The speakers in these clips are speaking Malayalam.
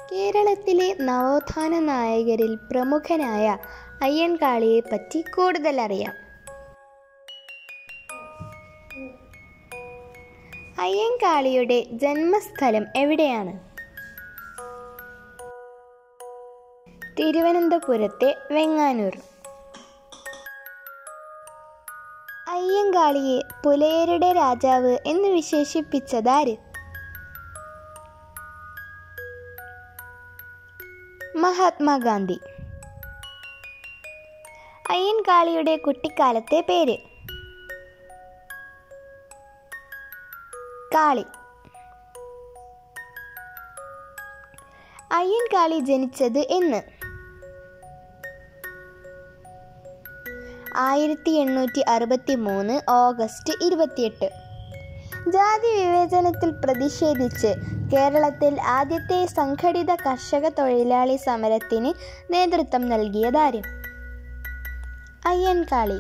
കേരളത്തിലെ നവോത്ഥാന നായകരിൽ പ്രമുഖനായ അയ്യൻകാളിയെ പറ്റി കൂടുതൽ അറിയാം അയ്യൻകാളിയുടെ ജന്മസ്ഥലം എവിടെയാണ് തിരുവനന്തപുരത്തെ വെങ്ങാനൂർ അയ്യങ്കാളിയെ പുലയരുടെ രാജാവ് എന്ന് വിശേഷിപ്പിച്ചതാര് മഹാത്മാഗാന്ധി അയ്യൻകാളിയുടെ കുട്ടിക്കാലത്തെ പേര് കാളി അയ്യൻകാളി ജനിച്ചത് എന്ന് ആയിരത്തി എണ്ണൂറ്റി അറുപത്തി മൂന്ന് ഓഗസ്റ്റ് ഇരുപത്തിയെട്ട് ജാതി വിവേചനത്തിൽ പ്രതിഷേധിച്ച് കേരളത്തിൽ ആദ്യത്തെ സംഘടിത കർഷക തൊഴിലാളി സമരത്തിന് നേതൃത്വം നൽകിയതാര് അയ്യൻകാളി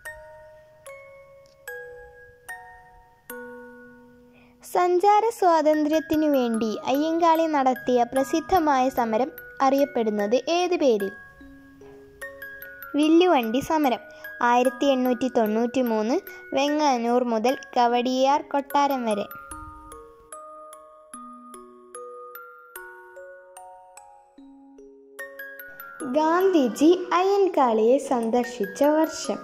സഞ്ചാര സ്വാതന്ത്ര്യത്തിനു വേണ്ടി അയ്യങ്കാളി നടത്തിയ പ്രസിദ്ധമായ സമരം അറിയപ്പെടുന്നത് ഏത് പേരിൽ വില്ലുവണ്ടി സമരം ആയിരത്തി എണ്ണൂറ്റി തൊണ്ണൂറ്റി മൂന്ന് വെങ്ങാനൂർ മുതൽ കവടിയാർ കൊട്ടാരം വരെ ഗാന്ധിജി അയ്യൻകാളിയെ സന്ദർശിച്ച വർഷം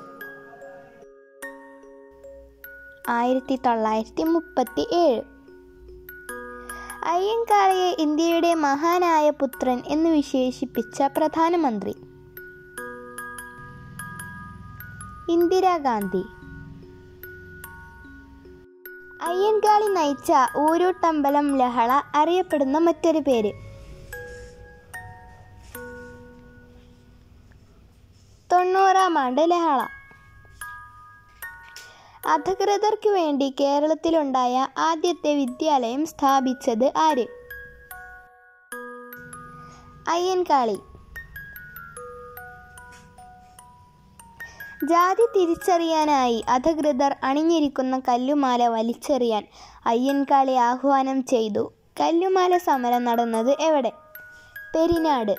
ആയിരത്തി തൊള്ളായിരത്തി മുപ്പത്തി ഏഴ് അയ്യൻകാളിയെ ഇന്ത്യയുടെ മഹാനായ പുത്രൻ എന്ന് വിശേഷിപ്പിച്ച പ്രധാനമന്ത്രി ഇന്ദിരാഗാന്ധി അയ്യൻകാളി നയിച്ച ഊരൂട്ടമ്പലം ലഹള അറിയപ്പെടുന്ന മറ്റൊരു പേര് തൊണ്ണൂറാം ആണ്ട് ലഹള അധികൃതർക്ക് വേണ്ടി കേരളത്തിലുണ്ടായ ആദ്യത്തെ വിദ്യാലയം സ്ഥാപിച്ചത് ആര് അയ്യൻകാളി ജാതി തിരിച്ചറിയാനായി അധികൃതർ അണിഞ്ഞിരിക്കുന്ന കല്ലുമാല വലിച്ചെറിയാൻ അയ്യൻകാളി ആഹ്വാനം ചെയ്തു കല്ലുമാല സമരം നടന്നത് എവിടെ പെരിനാട്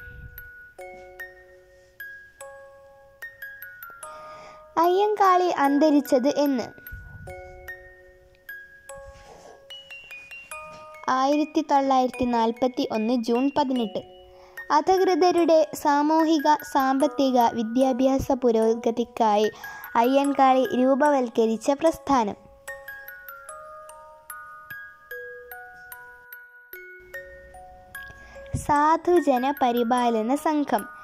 അയ്യങ്കാളി അന്തരിച്ചത് എന്ന് ആയിരത്തി തൊള്ളായിരത്തി നാൽപ്പത്തി ഒന്ന് ജൂൺ പതിനെട്ട് അധികൃതരുടെ സാമൂഹിക സാമ്പത്തിക വിദ്യാഭ്യാസ പുരോഗതിക്കായി അയ്യൻകാളി രൂപവൽക്കരിച്ച പ്രസ്ഥാനം സാധുജന പരിപാലന സംഘം